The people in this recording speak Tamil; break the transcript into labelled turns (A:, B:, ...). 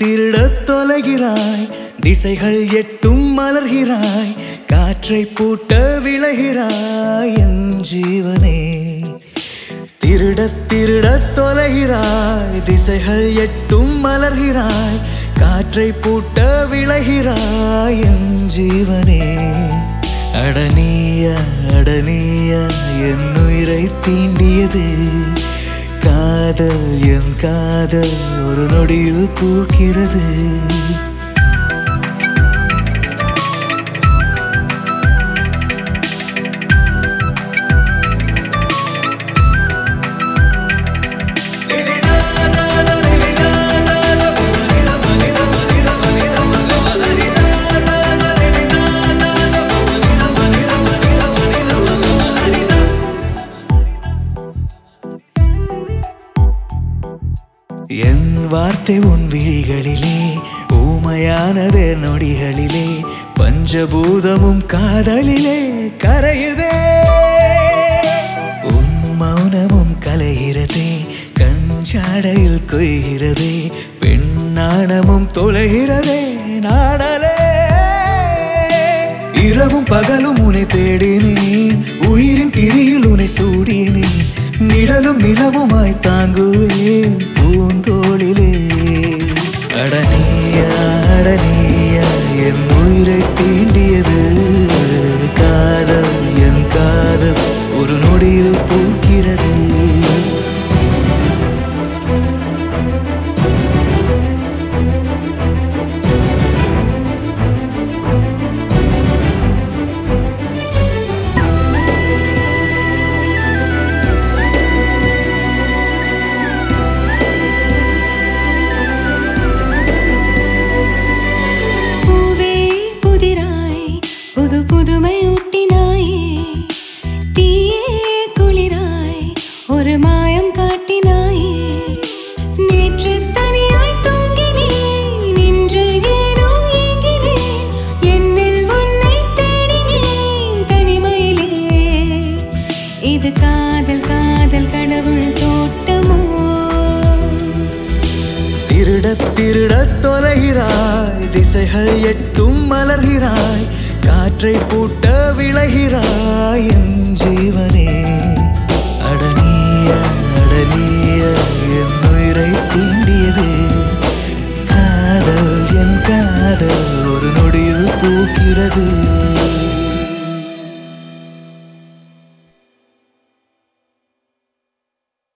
A: திருடத் தொலைகிறாய் திசைகள் எட்டும் மலர்கிறாய் காற்றை பூட்ட விளைகிறாய் என் ஜீவனே திருடத் திருடத் தொலைகிறாய் திசைகள் எட்டும் மலர்கிறாய் காற்றை பூட்ட விளைகிறாய் என் ஜீவனே அடனிய அடனிய என் உயிரை தீண்டியது காதல் என் காதல் ஒரு நொடியில் பூக்கிறது என் வார்த்தை உன் விழிகளிலே ஊமையானதே நொடிகளிலே பஞ்சபூதமும் காதலிலே கரையுதே உன் மௌனமும் கலைகிறதே கஞ்சாடையில் கொய்கிறதே பெண்ணாணமும் தொலைகிறதே நாடலே இரவும் பகலும் உன்னை தேடினேன் உயிரின் பிரியில் உன்னை சூடினேன் நிழலும் நிலவுமாய் தாங்குவேன் பூந்தோளிலே அடனியா அடனியா என் உயிரை தீண்டியது காதல் என் காதல் ஒரு நொடியில் பூக்கிறது
B: பூவே புதிராய் புது புதுமை ஊட்டினாயே தீயே குளிராய் ஒரு மாயம் காட்டினாயே நேற்று தனியாய் தூங்கினேன் இன்று ஏனோ ஏங்கினேன் என்னில் உன்னை தேடினேன் தனிமையிலே இது காதல் காதல் கடவுள் தோட்டமோ
A: திருடத் திருடத் தொலைகிறாய் திசைகள் எட்டும் மலர்கிறாய் காற்றை பூட்ட விளைகிறாய் என் ஜீவனே அடனிய அடனிய என் உயிரை தீண்டியது காதல் என் காதல் ஒரு நொடியில் பூக்கிறது